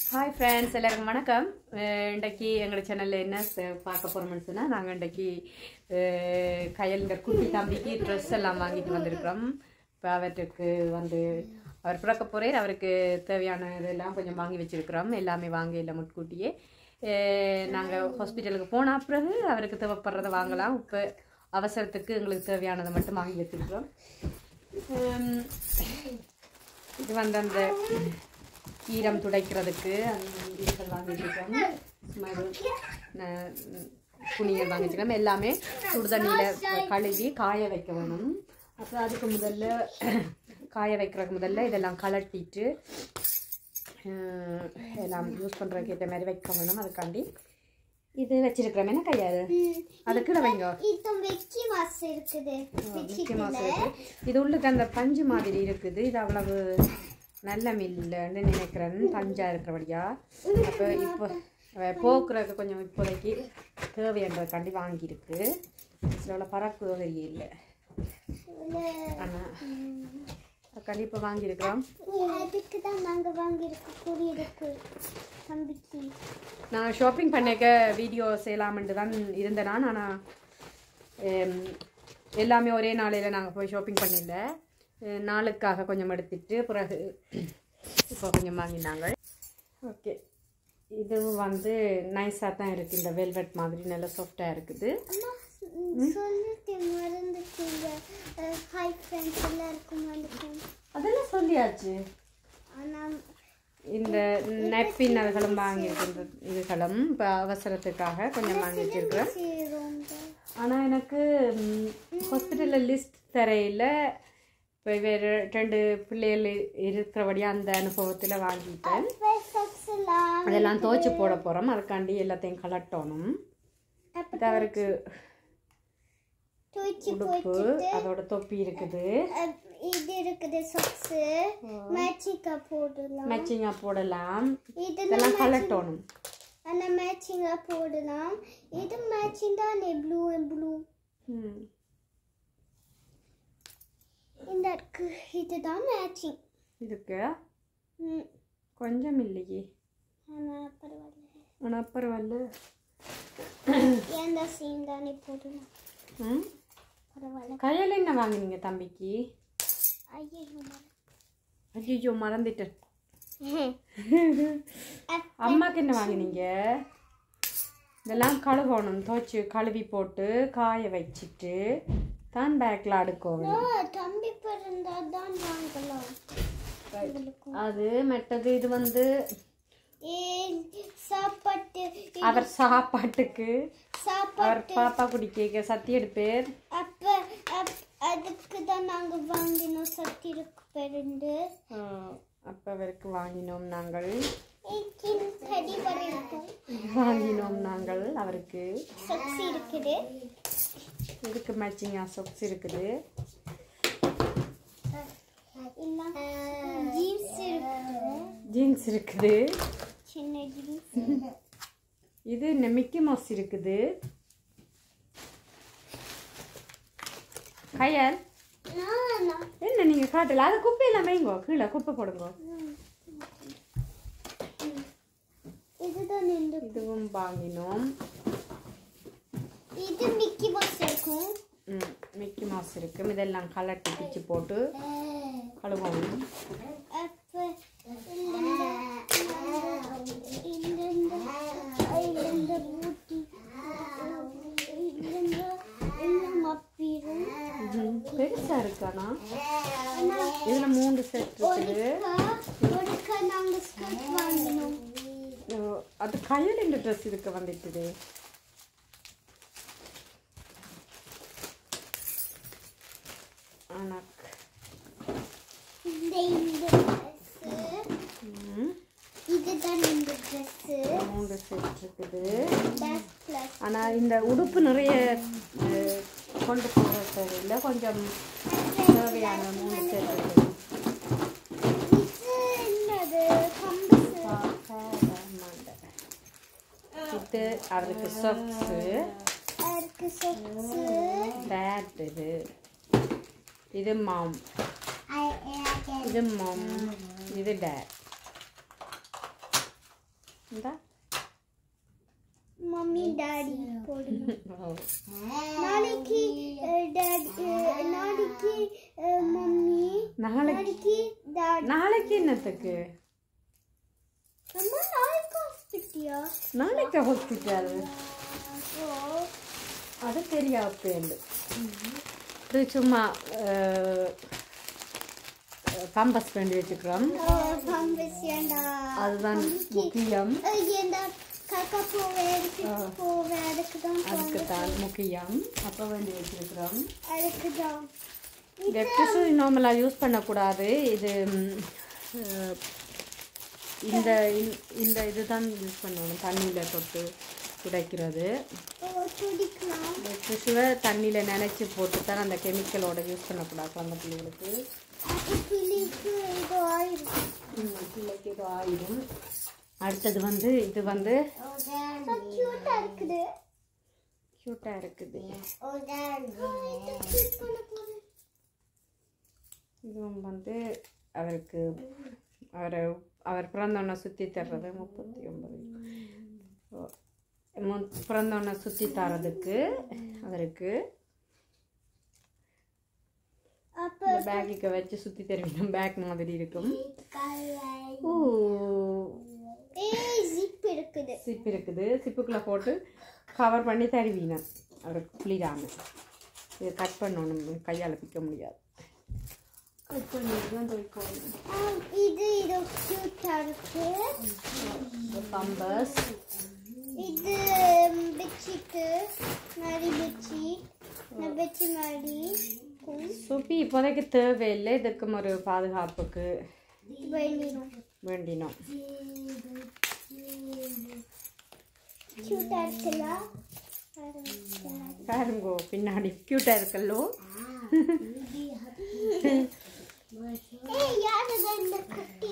Hi friends எல்லாருக்கும் வணக்கம் அஹ் இன்றைக்கு எங்களோட சேனலில் என்ன ச- பார்க்க போகிறோம்னு சொன்னால் நாங்கள் இன்றைக்கு அஹ், கையல் இந்த குட்டி தம்பிக்கு ட்ரெஸ் எல்லாம் வாங்கிட்டு வந்திருக்கிறோம் இப்போ அவருக்கு வந்து அவர் பிறக்க போகிறார் அவருக்கு தேவையான இதெல்லாம் கொஞ்சம் வாங்கி வச்சிருக்கிறோம் எல்லாமே வாங்க இல்லை முட்கூட்டியே நாங்கள் ஹாஸ்பிட்டலுக்கு போன பிறகு அவருக்கு தேவைப்படுறதை வாங்கலாம் இப்போ அவசரத்துக்கு எங்களுக்கு தேவையானதை மட்டும் வாங்கி வச்சிருக்கிறோம் உம், இது வந்து அந்த ஈரம் துடைக்கிறதுக்கு அந்த இதுகள் வாங்கிட்டுருக்கோம் சுமார் ந- துணிகள் வாங்கிட்டுருக்கோம் எல்லாமே சுடுதண்ணியில் கழுவி காய வைக்க வேணும் அப்புறம் அதுக்கு முதல்ல காய வைக்கிறதுக்கு முதல்ல இதெல்லாம் கலட்டிட்டு அஹ், எல்லாம் யூஸ் பண்ணுறதுக்கு ஏற்ற மாதிரி வைக்க வேணும் அதுக்காண்டி இது வச்சிருக்கிறோம் என்ன கையாது அதுக்கு வைங்க இது மிக்கி மாஸ் இருக்குது மிக்கி மாசம் இருக்கு இது உள்ளுக்கு அந்த பஞ்சு மாதிரி இருக்குது இது அவ்வளவு நல்ல மில்லுன்னு நினைக்கிறேன் பஞ்சா இருக்கிறபடியா அப்போ இப்போ அஹ், போக்குறதுக்கு கொஞ்சம் இப்போதைக்கு தேவைன்றதுக்காண்டி வாங்கியிருக்கு சில பறக்கு தெரியல ஆனால் அதுக்காண்டி இப்போ வாங்கியிருக்கிறோம் அதுக்கு தான் நாங்க வாங்கியிருக்க கூடி இருக்கு தம்பிக்கு நான் ஷாப்பிங் பண்ணிக்க வீடியோ செய்யலாம்ன்ட்டு தான் இருந்தேன் நான் ஆனால் எல்லாமே ஒரே நாளையில் நாங்கள் போய் ஷாப்பிங் பண்ணிடல அஹ் நாளுக்காக கொஞ்சம் எடுத்துட்டு பிறகு இப்போ கொஞ்சம் வாங்கினாங்க ஓகே இது வந்து நைஸாக தான் இருக்குது இந்த வெல்வெட் மாதிரி நல்ல சாஃப்டாக இருக்குது அம்மா சொல்லிட்டு மறந்துட்டீங்க ஹாய் ஃப்ரெண்ட்ஸ் எல்லாருக்கும் வணக்கம் அதெல்லாம் சொல்லியாச்சு ஆனால் இந்த நெப்பின் அதுகளும் வாங்கியிருக்கின்ற இதுகளும் இப்போ அவசரத்துக்காக கொஞ்சம் வாங்கி வச்சிருக்கிறேன் செய்கிறோம் ஆனால் எனக்கு ஹாஸ்பிட்டலில் லிஸ்ட் தரையில் இப்போ வேறு ரெண்டு பிள்ளைகள் இருக்கிறபடியாக அந்த அனுபவத்தில் வாங்கிட்டேன் சக்ஸ் எல்லாம் அதெல்லாம் துவைச்சு போட போகிறோம் அதுக்காண்டி எல்லாத்தையும் கலட்டணும் இது அவருக்கு தூச்சி உடுப்பு அதோட தொப்பி இருக்குது இது இருக்குது சக்ஸ் மேட்சிக்கா போடலாம் மேட்சிங்காக போடலாம் இது இதெல்லாம் கலட்டணும் ஆனால் மேட்சிங்காக போடலாம் இது மேட்சிங் தானே ப்ளூ அண்ட் ப்ளூ ம். இந்த இருக்கு இதுதான் மேட்சிங் இதுக்கு ம் கொஞ்சம் இல்லையே ஆனால் பரவாயில்ல ஆனால் பரவாயில்ல எந்த சீன் தானே போடலாம் ம் பரவாயில்ல கையில் என்ன வாங்குனீங்க தம்பிக்கு ஐயோ ஐயோ மறந்துட்டேன் அம்மாக்கு என்ன வாங்குனீங்க இதெல்லாம் கழுவணும் துவைச்சு கழுவி போட்டு காய வச்சுட்டு தான் பேக்கில் அடுக்கணும் தம்பி பிறந்தா தான் வாங்கலாம் அது மெட்டது இது வந்து ஏ சாப்பாட்டு அவர் சாப்பாட்டுக்கு சாப்பாடு அவர் பாப்பா குடிக்க சத்தி எடுப்பேர் அப்ப அப்- அதுக்கு தான் நாங்க வாங்கினோம் சத்தி இருக்கு பெருந்து அப்போ அவருக்கு வாங்கினோம் நாங்கள் தடி வரைக்கும் வாங்கினோம் நாங்கள் அவருக்கு சக்சி இருக்குது இதுக்கு மேட்சிங்காக சொக்ஸ் இருக்குது இல்ல ஜீன்ஸ் இருக்குது ஜீன்ஸ் இருக்குது சின்ன ஜீன்ஸ் இது இந்த மிக்கி மவுஸ் இருக்குது கையல் என்ன நீங்கள் காட்டல அது குப்பையெல்லாம் வைங்கோ கீழே குப்பை போடுங்க இதுதான் இந்த இதுவும் வாங்கினோம் இது மிக்கி பஸ் இருக்கும் ம், மிக்கி மவுஸ் இருக்கும் இதெல்லாம் கலட்டி பிச்சு போட்டு கழுவணும் அப்ப இந்த இந்த இந்த பூட்டி இந்த இந்த மப்பீரும் ம், பெருசா இருக்கானா இதுல மூணு செட் இருக்குது ஒருக்கா நாங்க ஸ்கர்ட் வாங்கினோம் ஓ, அது கையில் இந்த ட்ரெஸ் இதுக்கு வந்துட்டுது ஆனாக் இந்த இந்த ட்ரெஸ் ம், இதுதான் இந்த ட்ரெஸ் மூணு செட் இருக்குது டேஸ் பிளஸ் ஆனால் இந்த உடுப்பு நிறைய அஹ், கொண்டு போக தேவையில்லை கொஞ்சம் தேவையான மூணு செட் இருக்குது இது என்னது கம்பஸ் இது அவருக்கு சொக்ஸு இருக்கு சொக்ஸ் பேட் இது இது மாம் இது மாம் இது டேட் இந்தா மம்மி டாடி போடணும் ஓ. நாளைக்கு டாடி நாளைக்கு அஹ், மம்மி நாளைக்கு நாளைக்கு டாடி நாளைக்கு என்னத்துக்கு அம்மா நாளைக்கு ஹாஸ்பிட்டியா நாளைக்கு ஹாஸ்பிட்டல் ஓ அது தெரியாது பேருந்து இது சும்மா பம்பஸ் பண்ணி வச்சுக்கிறோம் பம்பசியாண்டா அதுதான் முக்கியம் இந்த காக்கா போவேன் அதுக்கு போவேன் அதுக்கு தான் அதுக்கு தான் முக்கியம் அப்போ வேண்டி வச்சிருக்கிறோம் அதுக்கு தான் வெப்டிஸு நார்மலாக யூஸ் பண்ணக்கூடாது இது ம், அஹ், இந்த இந்த- இந்த இதுதான் யூஸ் பண்ணணும் தண்ணியில் தொட்டு துடைக்கிறது ஓ துடிக்கலாம் வெப்டிஸுவை தண்ணியில் நினச்சி போட்டு தான் அந்த கெமிக்கலோட யூஸ் பண்ணக்கூடாது அந்த பிள்ளைகளுக்கு அது பிள்ளைக்கு இது ஆயிரும் ம், பிள்ளைக்கு இது ஆயிடும் அடுத்தது வந்து இது வந்து கியூட்டா இருக்குது க்யூட்டாக இருக்குது கியூட் பண்ண போறேன் இதுவும் வந்து அவருக்கு அவரை அவர் பிறந்தோன்னே சுற்றி தர்றது முப்பத்தி ஒன்பது ஓ, மு- பிறந்தோன்னே சுற்றி தரதுக்கு அவருக்கு அப்ப இந்த பேக்குக்கு வச்சு சுற்றி தருவீங்க பேக் மாதிரி இருக்கும் ஓ ஏய் ஜிப் இருக்குது சிப் இருக்குது சிப்புக்குள்ளே போட்டு கவர் பண்ணி தருவீங்க அவருக்கு குளிராம இதை கட் பண்ணணும் கையால் பிக்க முடியாது கட் பண்ணிட்டு தான் துவைக்கணும் ஆம், இது இது கியூட்டா இருக்கு பம்பஸ் இது பெட்ஷீட்டு நரி பெட்ஷி பெட்ஷி மாதிரி சுப்பி இப்போதைக்கு தேவையில்லை இதுக்கு ஒரு பாதுகாப்புக்கு வேண்டிடும் வேண்டினோம் கியூட்டா இருக்குல்ல பாருங்கோ பின்னாடி க்யூட்டாக இருக்கல்லோ ஏய் யாரு இந்த குட்டி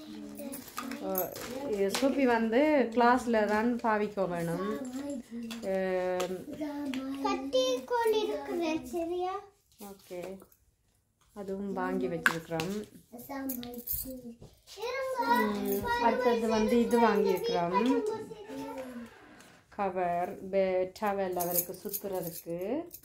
இது சுப்பி வந்து கிளாஸில் தான் பாவிக்க வேணும் கட்டி கோல் இருக்குது சரியா ஓகே அதுவும் வாங்கி வச்சிருக்கிறோம் இருங்க அடுத்தது வந்து இது வாங்கியிருக்கிறோம் கவர் பெ டவல் அவருக்கு சுற்றுறதுக்கு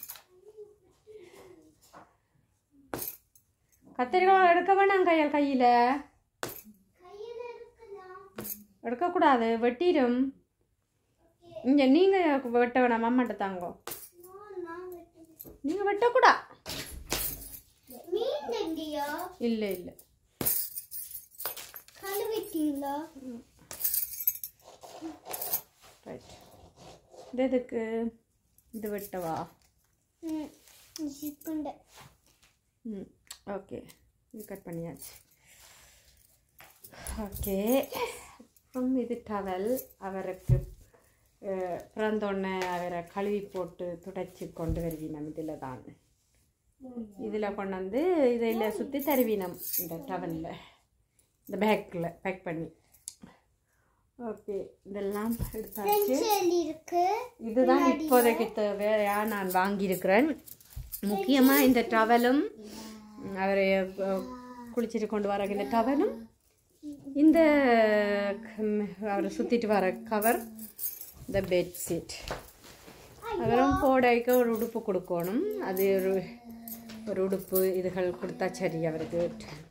கத்திரிக்காய் எடுக்க வேணாம் கையால் கையில் கையில இருக்கலாம் எடுக்கக்கூடாது வெட்டிடும் இங்கே நீங்கள் வெட்ட வேணாம் அம்மாட்ட தாங்கோ நான் வெட்டுறேன். நீங்கள் வெட்டக்கூடா மீன் எங்கேயா இல்லை இல்லை கழுவிட்டீங்களா ரைட் இது எதுக்கு இது வெட்டவா ம் ஜிப்புண்ட ம் ஓகே இது கட் பண்ணியாச்சு ஓகே அப்புறம் இது டவல் அவருக்கு அஹ், பிறந்தோடனே அவரை கழுவி போட்டு துடைச்சி கொண்டு வருவீனம் இதில் தான் இதில் கொண்டு வந்து இதில் சுற்றி தருவீனம் இந்த டவலில் இந்த பேக்கில் பேக் பண்ணி ஓகே இதெல்லாம் எடுத்தாச்சு செல்லி இருக்கு இதுதான் இப்போதைக்கு தேவையா நான் வாங்கியிருக்கிறேன் முக்கியமாக இந்த டவலும் அவரை அஹ், குளிச்சுட்டு கொண்டு வர இந்த டவலும் இந்த ம், அவரை சுற்றிட்டு வர கவர் இந்த பெட்ஷீட் அவரும் போடைக்கு ஒரு உடுப்பு கொடுக்கணும் அது ஒரு ஒரு உடுப்பு இதுகள் கொடுத்தா சரி அவருக்கு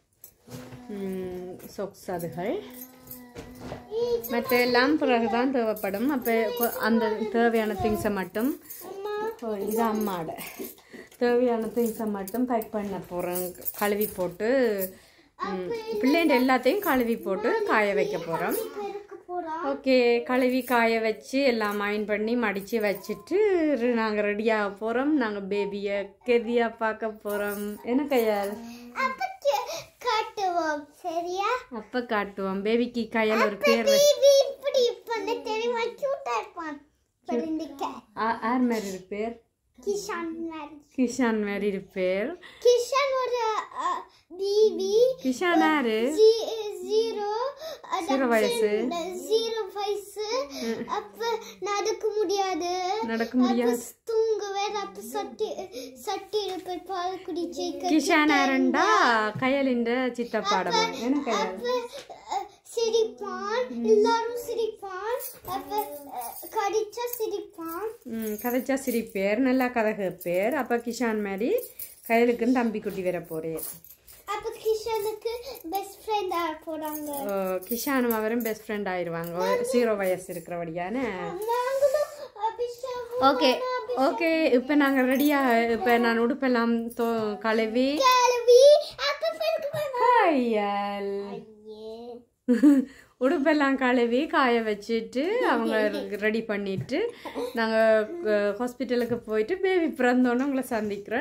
சொக்ஸ் அதுகள் மற்ற எல்லாம் பிறகுதான் தேவைப்படும் அப்போ அந்த தேவையான திங்ஸை மட்டும் ஓ, இது அம்மாட தேவையான திங்ஸை மட்டும் பேக் பண்ண போகிறேன் கழுவி போட்டு ம், பிள்ளைண்ட எல்லாத்தையும் கழுவி போட்டு காய வைக்க போகிறோம் பெருக்க போறா ஓகே கழுவி காய வச்சு எல்லாம் மைண்ட் பண்ணி மடித்து வச்சுட்டு நாங்கள் ரெடியாக போகிறோம் நாங்கள் பேபியை கெதியாக பார்க்க போகிறோம் என்ன கையால் அப்ப கே- காட்டுவோம் சரியா அப்போ காட்டுவோம் பேபிக்கு கையால் ஒரு பேர் வச்சு டிவி இப்படி பண்ண தெரியுமா கியூட்டா இருப்பான் பிறந்திக்க ஆ- யார் மாதிரி இருப்பேர் கிஷான் மாதிரி கிஷான் மாதிரி இருப்பேர் கிஷான் ஒரு பிபி கிஷான் யாரு ஜீரோ ஜீரோ வயசு. ஜீரோ வயசு அப்ப நடக்க முடியாது நடக்க அப்ப முடியாது தூங்குவேன் அப்ப சட்டி சட்டி இருப்பேன் பால் குடிச்சு கிஷான் யாருண்டா கையலின்ற சித்தப்பாடம் என்ன கையல் அப்ப அஹ், சிரிப்பான் எல்லாரும் சிரிப்பான் அப்ப கடிச்சா சிரிப்பான் ம், கதைச்சா சிரிப்பேர் நல்லா கதை கேட்பேர் அப்போ கிஷான் மாதிரி கையலுக்குன்னு தம்பி குட்டி வர போறேன் அப்ப கிஷனுக்கு பெஸ்ட் ஃப்ரெண்ட் ஆக போறாங்க கிஷானும் அவரும் பெஸ்ட் ஃப்ரெண்ட் ஆயிடுவாங்க ஜீரோ வயசு இருக்கிறபடியான நாங்களும் அபிஷேகம் ஓகே ஓகே இப்போ நாங்கள் ரெடியாக இப்போ நான் உடுப்பெல்லாம் தோ கழுவி கேள்வி அப்ப பெருக்கு கையல் உடுப்பெல்லாம் கழுவி காய வச்சுட்டு அவங்க ரெடி பண்ணிட்டு நாங்கள் ஹாஸ்பிட்டலுக்கு போயிட்டு பேபி பிறந்தோன்னே உங்களை சந்திக்கிறோம்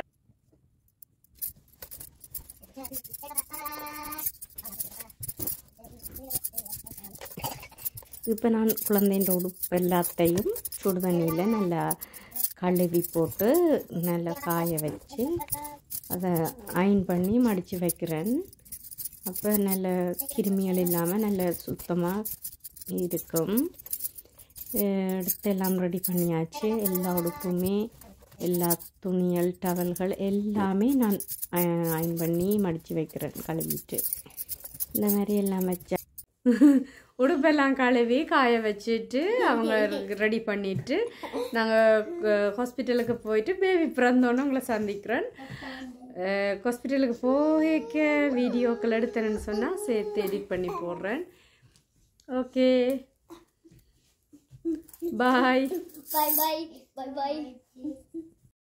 இப்போ நான் குழந்தைன்ற உடுப்பு எல்லாத்தையும் சுடு தண்ணியில் நல்லா கழுவி போட்டு நல்லா காய வச்சு அதை அயன் பண்ணி மடித்து வைக்கிறேன் அப்போ நல்ல கிருமிகள் இல்லாமல் நல்ல சுத்தமாக இருக்கும் அஹ் எடுத்து எல்லாம் ரெடி பண்ணியாச்சு எல்லா உடுப்புமே எல்லா துணிகள் டவல்கள் எல்லாமே நான் அயன் பண்ணி மடித்து வைக்கிறேன் கழுவிட்டு இந்த மாதிரி எல்லாம் வச்சா உடுப்பெல்லாம் கழுவி காய வச்சுட்டு அவங்க ரெடி பண்ணிட்டு நாங்கள் ஹாஸ்பிட்டலுக்கு போயிட்டு பேபி பிறந்தோன்னே உங்களை சந்திக்கிறேன் ஹாஸ்பிட்டலுக்கு போக வீடியோக்கள் எடுத்தேன்னு சொன்னால் சேர்த்து எடிட் பண்ணி போடுறேன் okay bye bye bye bye by